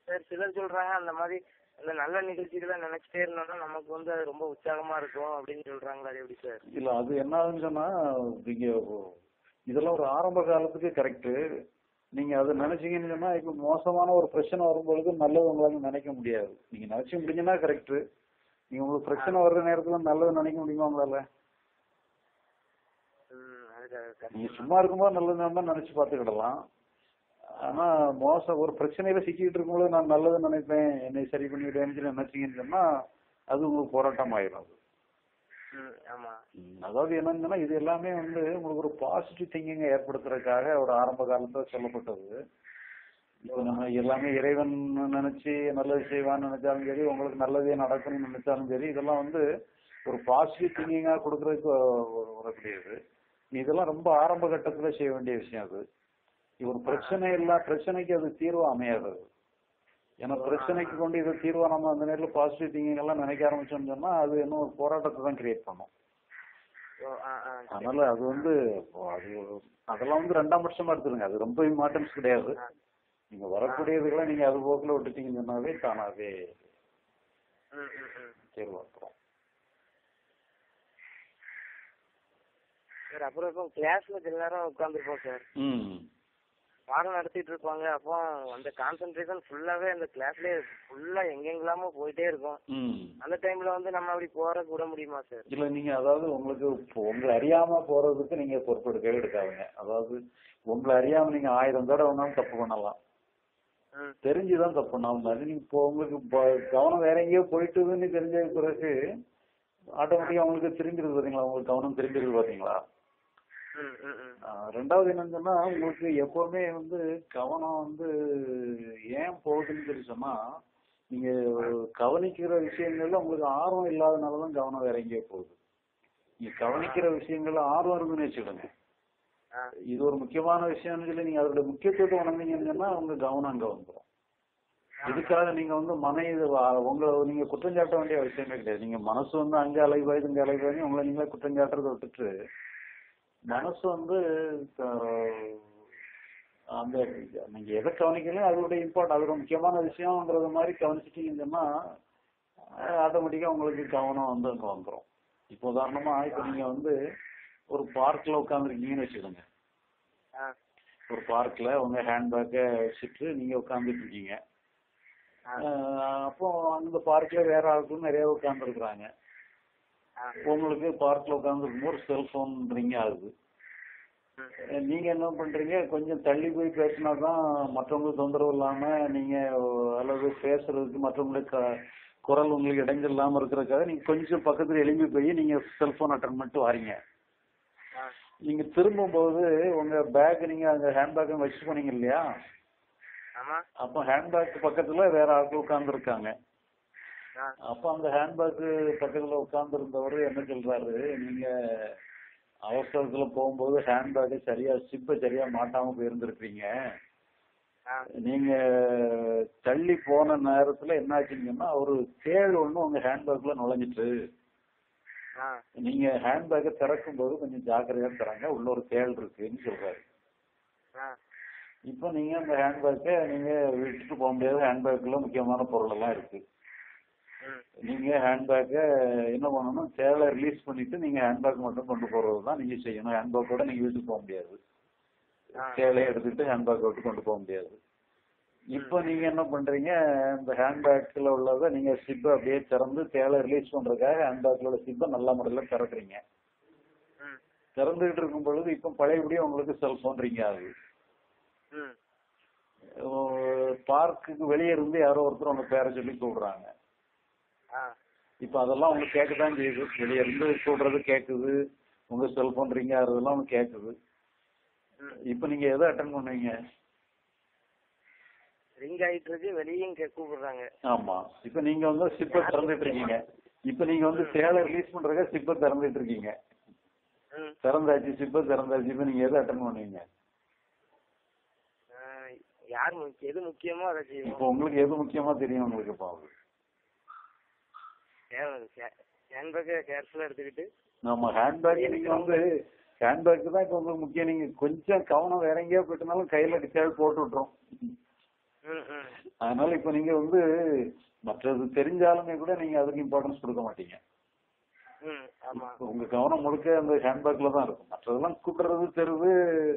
Sir சிலர் சொல்றாங்க அந்த மாதிரி அந்த நல்ல நிகழ்ச்சிகளை நினைச்சிட்டே இருந்தோம்னா நமக்கு வந்து அது ரொம்ப உற்சாகமா இருக்கும் அப்படின்னு சொல்றாங்களா அது எப்படி சார் இல்ல அது என்ன ஆகுதுன்னு சொன்னா நீங்க இதெல்லாம் ஒரு ஆரம்ப காலத்துக்கு கரெக்ட் நீங்க அதை நினைச்சீங்கன்னு சொன்னா இப்ப மோசமான ஒரு பிரச்சனை வரும்பொழுது நல்லது உங்களால நினைக்க முடியாது நீங்க நினைச்சு முடிஞ்சீங்கன்னா கரெக்ட் நீங்க உங்களுக்கு பிரச்சனை வர்ற நேரத்துல நல்லது நினைக்க முடியுமா உங்களால ம் அதுக்காக நீங்க சும்மா இருக்கும்போது நல்லது நம்ம நினைச்சு பார்த்துக்கிடலாம் ஆனா மோசம் ஒரு பிரச்சனையில சிக்கிட்டு இருக்கும்போது நான் நல்லது நினைப்பேன் என்னை சரி பண்ணிவிடுவேன்னு சொல்லி நினைச்சீங்கன்னு சொன்னா அது உங்களுக்கு போராட்டம் ஆயிரும் அது. ம் ஆமா ம், அதாவது என்னன்னா இது எல்லாமே வந்து உங்களுக்கு ஒரு பாசிட்டிவ் திங்கிங் ஏற்படுத்துறதுக்காக ஒரு ஆரம்ப காலத்துல சொல்லப்பட்டது இப்போ நம்ம எல்லாமே இறைவன் நினைச்சு நல்லது செய்வான்னு நினைச்சாலும் சரி உங்களுக்கு நல்லதே நடக்கணும்னு நினைச்சாலும் சரி இதெல்லாம் வந்து ஒரு பாசிட்டிவ் திங்கிங்கா கொடுக்கறதுக்கு வ- வரக்கூடியது இதெல்லாம் ரொம்ப ஆரம்ப கட்டத்துல செய்ய வேண்டிய விஷயம் அது இது ஒரு பிரச்சனை இல்ல பிரச்சனைக்கு அது தீர்வு அமையாது அது. ஏன்னா பிரச்சனைக்கு கொண்டு இது தீர்வா நம்ம அந்த நேரத்துல பாசிட்டிவ் திங்கிங் எல்லாம் நினைக்க ஆரம்பிச்சோம்னு சொன்னா அது இன்னும் ஒரு போராட்டத்தை தான் கிரியேட் பண்ணும் ஓ ஆ ஆ சரி. அதனால அது வந்து அது அதெல்லாம் வந்து ரெண்டாம் பட்சமா எடுத்துருங்க அது ரொம்ப இம்பார்ட்டன்ஸ் கிடையாது நீங்க வரக்கூடியதுகளை நீங்க அது போக்குல விட்டுட்டீங்கன்னு சொன்னாவே தானாவே ம் ம் ம் தேர்வாக்குறோம் சார் அப்புறம் இப்போ கிளாஸ்ல சில நேரம் உட்காந்துருப்போம் சார் ம் பாடம் நடத்திட்டு இருப்பாங்க அப்போ அந்த கான்சென்ட்ரேஷன் ஃபுல்லாவே அந்த கிளாஸ்லயே ஃபுல்லா எங்கெங்கலாமோ போயிட்டே இருக்கும் ம் அந்த டைம்ல வந்து நம்ம அப்படி போற விட முடியுமா சார் இல்ல நீங்க அதாவது உங்களுக்கு இப்போ உங்களை அறியாம போறதுக்கு நீங்க பொறுப்பெடுக்கவே எடுக்காதுங்க அதாவது உங்களை அறியாம நீங்க ஆயிரம் தடவை வேணாலும் தப்பு பண்ணலாம் ம் தெரிஞ்சுதான் தப்பு பண்ணாலும் அது நீங்க இப்போ உங்களுக்கு ப- கவனம் வேற எங்கேயோ போயிட்டுதுன்னு தெரிஞ்ச பிறகு ஆட்டோமேட்டிக்கா உங்களுக்கு திரும்பிடுது பாத்தீங்களா உங்களுக்கு கவனம் திரும்பிடுது பாத்தீங்களா ம் ம் ம் ஆஹ் ரெண்டாவது என்னன்னு சொன்னா உங்களுக்கு எப்பவுமே வந்து கவனம் வந்து ஏன் போகுதுன்னு சொல்லி சொன்னா நீங்க கவனிக்கிற விஷயங்கள்ல உங்களுக்கு ஆர்வம் இல்லாதனாலதான் கவனம் வேற எங்கேயோ போகுது நீங்க கவனிக்கிற விஷயங்கள்ல ஆர்வம் இருக்குன்னு வச்சுக்கிடுங்க ஆ இது ஒரு முக்கியமான விஷயம்னு சொல்லி நீங்க அதோட முக்கியத்துவத்தை உணர்ந்தீங்கன்னு சொன்னா உங்க கவனம் அங்க வந்துடும் இதுக்காக நீங்க வந்து மன இது வா- உங்களை நீங்க குற்றம் சாட்ட வேண்டிய அவசியமே கிடையாது நீங்க மனசு வந்து அங்க அலைவாயுது இங்க அலைவாயுது உங்களை நீங்களே குற்றம் சாட்டுறதை விட்டுட்டு மனசு வந்து அஹ், அந்த நீங்க எதை கவனிக்கலையும் அதோட இம்பார்ட் அதோட முக்கியமான விஷயம்ன்றது மாதிரி கவனிச்சிட்டீங்கன்னு சொன்னா ஆட்டோமேட்டிக்கா உங்களுக்கு கவனம் வந்து அங்க வந்துடும் இப்போ உதாரணமா இப்போ நீங்க வந்து ஒரு பார்க்ல உட்காந்துருக்கீங்கன்னு வச்சுக்கோங்க ஆ ஒரு பார்க்ல உங்க ஹேண்ட்பேக்கை வச்சுட்டு நீங்க உட்காந்துட்டு இருக்கீங்க ஆ அஹ் அப்போ அந்த பார்க்ல வேற ஆட்களும் நிறைய உட்காந்துருக்குறாங்க ஆ உங்களுக்கு பார்க்ல உட்காந்துருக்கும் ஒரு செல்போன் ரிங் ஆகுது ம் அஹ் நீங்க என்ன பண்றீங்க கொஞ்சம் தள்ளி போய் பேசினா தான் மற்றவங்களுக்கு தொந்தரவு இல்லாம நீங்க அல்லது பேசுறதுக்கு மற்றவங்களுக்கு க- குரல் உங்களுக்கு இடைஞ்சல் இல்லாம இருக்கிறதுக்காக நீங்க கொஞ்சம் பக்கத்துல எழும்பி போய் நீங்க செல்போன் அட்டன் பண்ணிட்டு வாரீங்க ஆ நீங்க திரும்பும்போது உங்க பேக் நீங்க அந்த ஹேண்ட்பேக்கை வச்சு போனீங்க இல்லையா ஆமா அப்போ ஹேண்ட்பேக் பக்கத்துல வேற ஆட்கள் உட்கார்ந்து இருக்காங்க ஆ அப்ப அந்த ஹேண்ட்பேக் பக்கத்துல உட்கார்ந்து இருந்தவர் என்ன சொல்றாரு நீங்க அவசரத்துல போகும்போது ஹேண்ட்பேக்கை சரியா சிப்பை சரியா மாட்டாம போயிருந்திருக்கீங்க ஆ நீங்க தள்ளி போன நேரத்துல என்ன ஆச்சுங்கன்னா ஒரு தேள் ஒண்ணு உங்க ஹேண்ட்பேக்ல நுழைஞ்சிட்டு ஆ நீங்க ஹேண்ட்பேக்கை திறக்கும் போது கொஞ்சம் ஜாக்கிரதையா தராங்க உள்ள ஒரு தேள் இருக்குன்னு சொல்றாரு ஆ இப்போ நீங்க அந்த ஹேண்ட்பேக்கை நீங்க விட்டுட்டு போக முடியாது ஹேண்ட்பேக்ல முக்கியமான பொருள் எல்லாம் இருக்கு ம் நீங்க ஹேண்ட்பேக்கை என்ன பண்ணணும் தேவை ரிலீஸ் பண்ணிட்டு நீங்க ஹேண்ட்பேக் மட்டும் கொண்டு போறது தான் நீங்க செய்யணும் ஹேண்ட்பேக்கோட நீங்க வீட்டுக்கு போக முடியாது ஆ. சேலையை எடுத்துக்கிட்டு ஹேண்ட்பேக் விட்டு கொண்டு போக முடியாது இப்போ நீங்க என்ன பண்றீங்க இந்த ஹேண்ட்பேக்ல உள்ளதை நீங்க சிப்பை அப்படியே திறந்து தேவை ரிலீஸ் பண்றதுக்காக ஹேண்ட்பேக்ல உள்ள சிப்பை நல்ல முறையில திறக்குறீங்க ம் திறந்துகிட்டு இருக்கும் பொழுது இப்போ பழையபடியும் உங்களுக்கு செல்போன் ரிங் ஆகுது ம் பார்க்குக்கு வெளியே இருந்து யாரோ ஒருத்தர் உங்க பேரை சொல்லி கூப்பிடுறாங்க ஆ இப்ப அதெல்லாம் உங்களுக்கு கேட்கத்தான் செய்யுது வெளிய இருந்து சொல்றது கேக்குது உங்க செல்போன் ரிங் ஆகுறதெல்லாம் உங்களுக்கு கேக்குது ம் இப்ப நீங்க எதை அட்டன் பண்ணுவீங்க ரிங் ஆயிட்டு இருக்கு வெளியும் கே- கூப்பிடுறாங்க ஆமா இப்ப நீங்க வந்து சிப்பை திறந்துட்டு இருக்கீங்க இப்ப நீங்க வந்து சேலை ரிலீஸ் பண்றதுக்கு சிப்பை திறந்துட்டு இருக்கீங்க ம் திறந்தாச்சு சிப்பை திறந்தாச்சு இப்ப நீங்க எதை அட்டன் பண்ணுவீங்க ஆ, யார் முக்கியம் எது முக்கியமோ அதை செய்வோம் இப்போ உங்களுக்கு எது முக்கியமா தெரியும் உங்களுக்கு இப்போ ஹேண்ட்பேக்கை கேர்ஃபுல்லாக எடுத்துக்கிட்டு நம்ம ஹேண்ட்பேக் நீங்க வந்து ஹேண்ட்பேக் தான் இப்போ உங்களுக்கு முக்கியம் நீங்க கொஞ்சம் கவனம் வேற எங்கேயோ போயிட்டனாலும் கையில டிச்சார்ஜ் போட்டு விட்டுரும் ம் ம் அதனால இப்ப நீங்க வந்து மற்றது தெரிஞ்சாலுமே கூட நீங்க அதுக்கு இம்பார்ட்டன்ஸ் கொடுக்க மாட்டீங்க ம் ஆமா உங்க கவனம் முழுக்க அந்த ஹேண்ட்பேக்ல தான் இருக்கும் மற்றதெல்லாம் கூட்டுறது தெருவு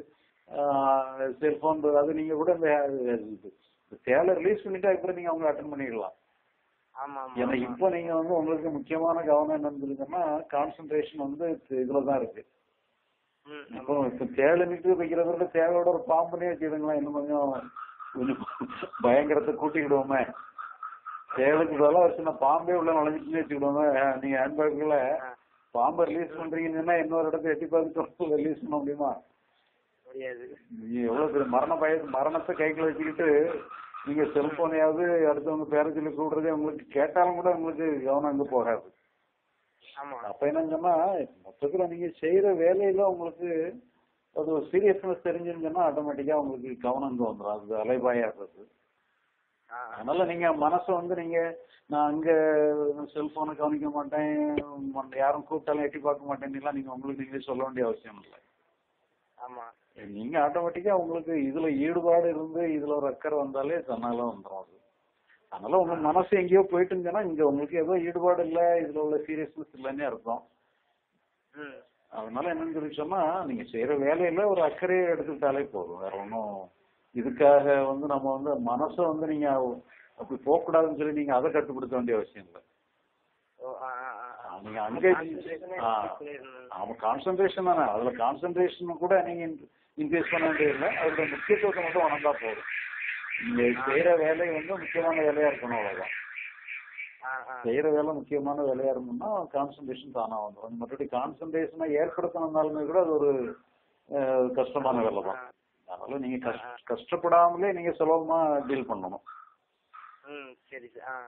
செல்போன் அது நீங்க கூட இந்த சேலை ரிலீஸ் பண்ணிட்டு அதுக்கப்புறம் நீங்க அவங்க அட்டன் பண்ணிடலாம் ஆமா ஆமா ஏன்னா ஆமா. இப்போ நீங்க வந்து உங்களுக்கு முக்கியமான கவனம் என்னன்னு சொல்லிங்கன்னா கான்சென்ட்ரேஷன் வந்து இதுல தான் இருக்கு ம் இப்போ இப்போ தேவை நிட்டு வைக்கிறத விட தேவையோட ஒரு பாம்பனே வச்சுக்கிடுங்களேன் இன்னும் கொஞ்சம் கொஞ்சம் பயங்கரத்தை கூட்டிக்கிடுவோமே தேவைக்கு பதிலாக ஒரு சின்ன பாம்பே உள்ள நுழைஞ்சிட்டுன்னு வச்சுக்கிடுவோமே அஹ் நீங்க ஹேண்ட்பேக்குள்ள ஆ, பாம்பை ரிலீஸ் பண்றீங்கன்னா இன்னொரு இடத்த எட்டி பார்த்து ரிலீஸ் பண்ண முடியுமா முடியாது நீங்க எவ்வளவு பெரிய மரண பய மரணத்தை கைக்குள்ள வச்சுக்கிட்டு நீங்க செல்போனையாவது அடுத்தவங்க பேர சொல்லி கூடுறதே உங்களுக்கு கேட்டாலும் கூட உங்களுக்கு கவனம் அங்க போகாது ஆமா அப்ப என்னன்னு சொன்னா மொத்தத்துல நீங்க செய்யற வேலையில உங்களுக்கு அது ஒரு சீரியஸ்னஸ் தெரிஞ்சுன்னு சொன்னா ஆட்டோமேட்டிக்கா உங்களுக்கு கவனம் அங்க வந்துடும் அது அலைபாயாடுறது ஆ, ஆ. அதனால நீங்க மனசை வந்து நீங்க நான் அங்க செல்போனை கவனிக்க மாட்டேன் மத்த யாரும் கூப்பிட்டாலும் எட்டி பார்க்க மாட்டேன்னு நீங்க உங்களுக்கு நீங்களே சொல்ல வேண்டிய அவசியம் இல்லை ஆமா நீங்க ஆட்டோமேட்டிக்கா உங்களுக்கு இதுல ஈடுபாடு இருந்து இதுல ஒரு அக்கறை வந்தாலே தன்னால வந்துடும் அது அதனால உங்க மனசு எங்கேயோ போயிட்டுங்கன்னா இங்க உங்களுக்கு ஏதோ ஈடுபாடு இல்ல இதுல உள்ள சீரியஸ்னஸ் இல்லைன்னே அர்த்தம் ம் அதனால என்னன்னு சொல்லி சொன்னா நீங்க செய்யற வேலையில ஒரு அக்கறையை எடுத்துக்கிட்டாலே போதும் வேற ஒன்றும் இதுக்காக வந்து நம்ம வந்து மனசை வந்து நீங்க அப்படி போகக்கூடாதுன்னு சொல்லி நீங்க அதை கட்டுப்படுத்த வேண்டிய அவசியம் இல்லை ஓ ஆ ஆ ஆ, ஆ. நீங்க அங்கே concentration-ஏ ஆ. increase பண்ணிடணும். ஆமா கான்சென்ட்ரேஷன் தானே அதுல கான்சென்ட்ரேஷன் கூட நீங்க இன்க்ரீஸ் பண்ண வேண்டியதில்லை அதோட முக்கியத்துவத்தை மட்டும் உணர்ந்தா போதும் நீங்க செய்யற வேலை வந்து முக்கியமான வேலையா இருக்கணும் அவ்வளவுதான் ஆ ஆ செய்யற வேலை முக்கியமான வேலையா இருக்கணும்னா கான்சென்ட்ரேஷன் தானா வந்துடும் மற்றபடி கான்சென்ட்ரேஷனை ஏற்படுத்தணும்னாலுமே கூட அது ஒரு அஹ், கஷ்டமான வேலை தான் அதனால நீங்க கஷ்ட- கஷ்டப்படாமலே நீங்க சுலபமா டீல் பண்ணணும் ம் சரி சார் ஆ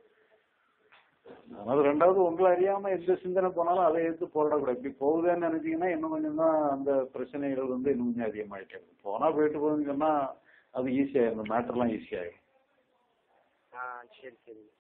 அதனால ரெண்டாவது உங்களை அறியாம எந்த சிந்தனை போனாலும் அதை எடுத்து போராடக்கூடாது இப்படி போகுதுன்னு நினைச்சீங்கன்னா இன்னும் கொஞ்சம் தான் அந்த பிரச்சனைகள் வந்து இன்னும் கொஞ்சம் அதிகமாயிட்டே இருக்கும் போனா போயிட்டு போகுதுன்னு சொன்னா அது ஈஸியாயிரும் மேட்டர்லாம் ஈஸியாயிரும் ஆ சரி சரி